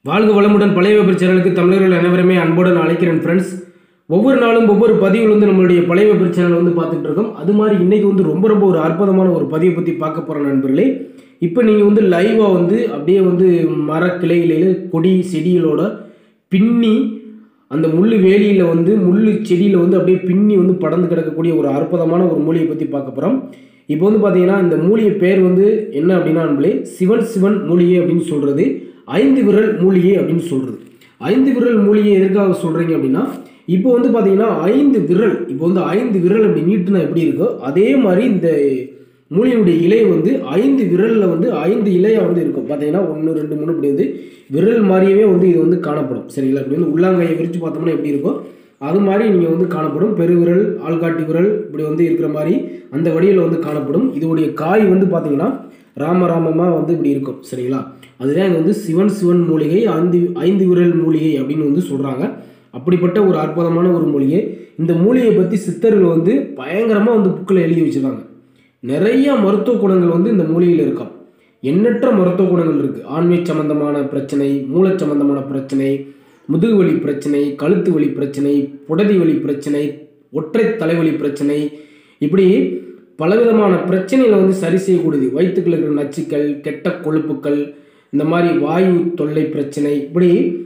வாழ்க வளமுடன் பழைய வெப்பர் சேனலுக்கு தமிழர்கள் அனைவருமே அன்புடன் அழைக்கிறேன் ஃப்ரெண்ட்ஸ் ஒவ்வொரு நாளும் ஒவ்வொரு பதிவில் வந்து நம்மளுடைய பழைய வெப்பர் சேனல் வந்து பார்த்துட்டு இருக்கோம் அது மாதிரி இன்னைக்கு வந்து ரொம்ப ரொம்ப ஒரு அற்புதமான ஒரு பதிவை பற்றி பார்க்க போகிற நண்பர்களே இப்போ நீங்கள் வந்து லைவாக வந்து அப்படியே வந்து மர கிளைகளில் கொடி செடிகளோட பின்னி அந்த முள்ளு வேலியில் வந்து முள்ளு செடியில் வந்து அப்படியே பின்னி வந்து படர்ந்து கிடக்கக்கூடிய ஒரு அற்புதமான ஒரு மூலியை பற்றி பார்க்க போகிறோம் இப்போ வந்து பார்த்தீங்கன்னா இந்த மூலிகை பேர் வந்து என்ன அப்படின்னா நம்மளே சிவன் சிவன் மூலிகை அப்படின்னு சொல்கிறது ஐந்து விரல் மூலிகை அப்படின்னு சொல்கிறது ஐந்து விரல் மூலிகை எதற்காக சொல்கிறீங்க அப்படின்னா இப்போ வந்து பார்த்தீங்கன்னா ஐந்து விரல் இப்போ வந்து ஐந்து விரல் அப்படி நீட்டுனா எப்படி இருக்கோ அதே மாதிரி இந்த மூலிகையுடைய இலை வந்து ஐந்து விரலில் வந்து ஐந்து இலையாக வந்து இருக்கும் பார்த்தீங்கன்னா ஒன்று ரெண்டு மூணு இப்படி வந்து விரல் மாதிரியவே வந்து இது வந்து காணப்படும் சரிங்களா இப்படி வந்து உள்ளாங்கையை விரித்து பார்த்தோம்னா எப்படி இருக்கும் அது மாதிரி நீங்கள் வந்து காணப்படும் பெருவிரல் ஆள்காட்டி விரல் இப்படி வந்து இருக்கிற மாதிரி அந்த வடிவில் வந்து காணப்படும் இதோடைய காய் வந்து பார்த்தீங்கன்னா ராமராமமாக வந்து இப்படி இருக்கும் சரிங்களா அதுதான் இது வந்து சிவன் சிவன் மூலிகை ஐந்து ஐந்து விரல் மூலிகை அப்படின்னு வந்து சொல்கிறாங்க அப்படிப்பட்ட ஒரு அற்புதமான ஒரு மூலிகை இந்த மூலிகையை பற்றி சித்தர்கள் வந்து பயங்கரமாக வந்து புக்கில் எழுதி வச்சுருக்காங்க நிறைய மருத்துவ குணங்கள் வந்து இந்த மூலிகையில் இருக்காம் எண்ணற்ற மருத்துவ குணங்கள் இருக்குது ஆண்மை சம்பந்தமான பிரச்சனை மூளை சம்பந்தமான பிரச்சனை முதுகு வலி பிரச்சனை கழுத்து வலி பிரச்சனை புடதி வலி பிரச்சனை ஒற்றை தலைவலி பிரச்சனை இப்படி பலவிதமான பிரச்சனைகளை வந்து சரி செய்யக்கூடியது வயிற்றுக்குள்ள இருக்கிற நச்சுக்கள் கெட்ட கொழுப்புக்கள் இந்த மாதிரி வாயு தொல்லை பிரச்சனை இப்படி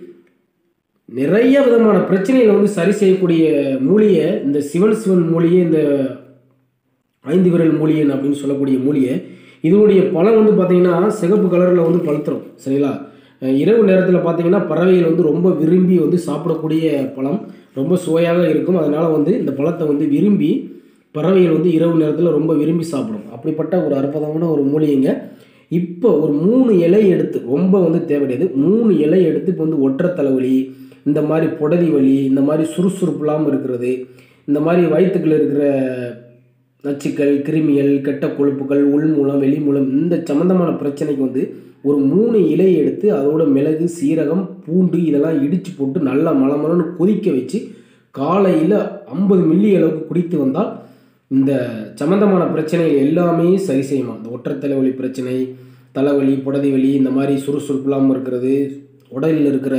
நிறைய விதமான பிரச்சனைகளை வந்து சரி செய்யக்கூடிய மூலிகை இந்த சிவன் சிவன் மூலிகை இந்த ஐந்து விரல் மூலிகை அப்படின்னு சொல்லக்கூடிய மூலிகை இதனுடைய பழம் வந்து பார்த்தீங்கன்னா சிகப்பு கலரில் வந்து பழுத்துரும் சரிங்களா அஹ் இரவு நேரத்தில் பார்த்தீங்கன்னா பறவைகள் வந்து ரொம்ப விரும்பி வந்து சாப்பிடக்கூடிய பழம் ரொம்ப சுவையாக இருக்கும் அதனால் வந்து இந்த பழத்தை வந்து விரும்பி பறவைகள் வந்து இரவு நேரத்தில் ரொம்ப விரும்பி சாப்பிடும் அப்படிப்பட்ட ஒரு அற்புதமான ஒரு மூலிகைங்க இப்போ ஒரு மூணு இலை எடுத்து ரொம்ப வந்து தேவையாது மூணு இலை எடுத்து இப்போ வந்து ஒற்றை தலைவலி இந்த மாதிரி புடதி வலி இந்த மாதிரி சுறுசுறுப்பு இல்லாமல் இருக்கிறது இந்த மாதிரி வயிற்றுக்குள்ள இருக்கிற நச்சுக்கள் கிருமிகள் கெட்ட கொழுப்புகள் உள் மூலம் வெளி மூலம் இந்த சம்மந்தமான பிரச்சனைக்கு வந்து ஒரு மூணு இலையை எடுத்து அதோட மிளகு சீரகம் பூண்டு இதெல்லாம் இடித்து போட்டு நல்லா மலமலன்னு கொதிக்க வச்சு காலையில் ஐம்பது மில்லி அளவுக்கு குடித்து வந்தால் இந்த சம்மந்தமான பிரச்சனைகள் எல்லாமே சரி செய்யுமா இந்த ஒற்றை தலைவலி பிரச்சனை தலைவலி புடதி வலி இந்த மாதிரி சுறுசுறுப்பு இல்லாமல் இருக்கிறது உடலில் இருக்கிற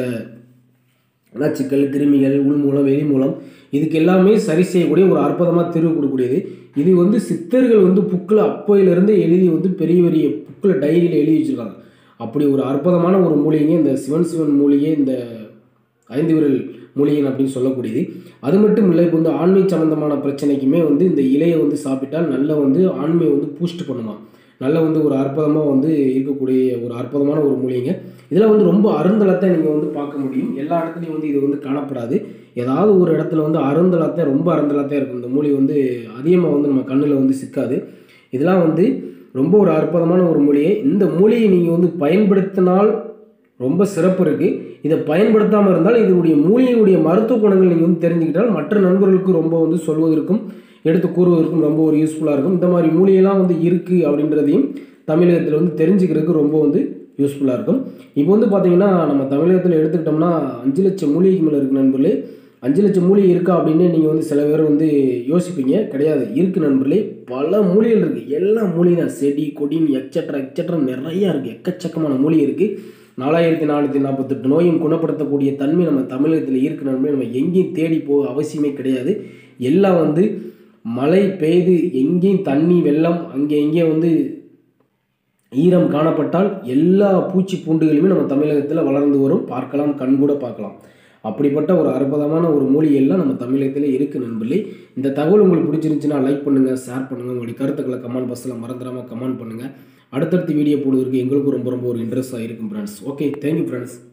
நச்சுக்கள் கிருமிகள் உள் மூலம் வெளி மூலம் இதுக்கு எல்லாமே சரி செய்யக்கூடிய ஒரு அற்புதமாக தீர்வு கொடுக்கக்கூடியது இது வந்து சித்தர்கள் வந்து புக்கில் அப்போயிலிருந்தே எழுதி வந்து பெரிய பெரிய புக்கில் டைரியில் எழுதி வச்சுருக்காங்க அப்படி ஒரு அற்புதமான ஒரு மூலிகை இந்த சிவன் சிவன் மூலிகை இந்த ஐந்து விரல் மூலிகை அப்படின்னு சொல்லக்கூடியது அது மட்டும் இல்லை இப்போ வந்து ஆண்மை சம்பந்தமான பிரச்சனைக்குமே வந்து இந்த இலையை வந்து சாப்பிட்டால் நல்ல வந்து ஆண்மையை வந்து பூஸ்ட் பண்ணுமா நல்ல வந்து ஒரு அற்புதமாக வந்து இருக்கக்கூடிய ஒரு அற்புதமான ஒரு மூலிகைங்க இதில் வந்து ரொம்ப அருந்தளத்தை நீங்கள் வந்து பார்க்க முடியும் எல்லா இடத்துலையும் வந்து இது வந்து காணப்படாது ஏதாவது ஒரு இடத்துல வந்து அருந்தளத்தை ரொம்ப அருந்தளத்தை இருக்கும் இந்த மூலிகை வந்து அதிகமாக வந்து நம்ம கண்ணில் வந்து சிக்காது இதெல்லாம் வந்து ரொம்ப ஒரு அற்புதமான ஒரு மூலிகை இந்த மூலிகையை நீங்கள் வந்து பயன்படுத்தினால் ரொம்ப சிறப்பு இருக்குது இதை பயன்படுத்தாமல் இருந்தால் இதனுடைய மூலிகையுடைய மருத்துவ குணங்கள் நீங்கள் வந்து தெரிஞ்சுக்கிட்டால் மற்ற நண்பர்களுக்கு ரொம்ப வந்து சொல்வதற்கும் எடுத்து கூறுவதற்கும் ரொம்ப ஒரு யூஸ்ஃபுல்லாக இருக்கும் இந்த மாதிரி மூலிகைலாம் வந்து இருக்குது அப்படின்றதையும் தமிழகத்தில் வந்து தெரிஞ்சுக்கிறதுக்கு ரொம்ப வந்து யூஸ்ஃபுல்லாக இருக்கும் இப்போ வந்து பார்த்தீங்கன்னா நம்ம தமிழகத்தில் எடுத்துக்கிட்டோம்னா அஞ்சு லட்சம் மூலிகைக்கு மேலே இருக்கு நண்பர்களே அஞ்சு லட்சம் மூலிகை இருக்கா அப்படின்னு நீங்கள் வந்து சில பேர் வந்து யோசிப்பீங்க கிடையாது இருக்குது நண்பர்களே பல மூலிகைகள் இருக்குது எல்லா மூலிகை தான் செடி கொடின்னு எக்ஸட்ரா எக்ஸட்ரா நிறையா இருக்குது எக்கச்சக்கமான மூலிகை இருக்குது நாலாயிரத்தி நானூற்றி நாற்பத்தெட்டு நோயும் குணப்படுத்தக்கூடிய தன்மை நம்ம தமிழகத்தில் இருக்கு நண்பர்களே நம்ம எங்கேயும் தேடி போக அவசியமே கிடையாது எல்லாம் வந்து மழை பெய்து எங்கேயும் தண்ணி வெள்ளம் அங்கே எங்கே வந்து ஈரம் காணப்பட்டால் எல்லா பூச்சி பூண்டுகளுமே நம்ம தமிழகத்தில் வளர்ந்து வரும் பார்க்கலாம் கண்கூட பார்க்கலாம் அப்படிப்பட்ட ஒரு அற்புதமான ஒரு மூலிகையெல்லாம் நம்ம தமிழகத்தில் இருக்குது நண்பர்களே இந்த தகவல் உங்களுக்கு பிடிச்சிருந்துச்சுன்னா லைக் பண்ணுங்கள் ஷேர் பண்ணுங்கள் உங்களுடைய கருத்துக்களை கமெண்ட் பாக்ஸில் மறந்துடாமல் கமெண்ட் பண்ணுங்கள் அடுத்தடுத்து வீடியோ போடுவதற்கு எங்களுக்கும் ரொம்ப ரொம்ப ஒரு இன்ட்ரெஸ்ட்டாக இருக்கும் ஃப்ரெண்ட்ஸ் ஓகே தேங்க்யூ ஃப்ரெண்ட்ஸ்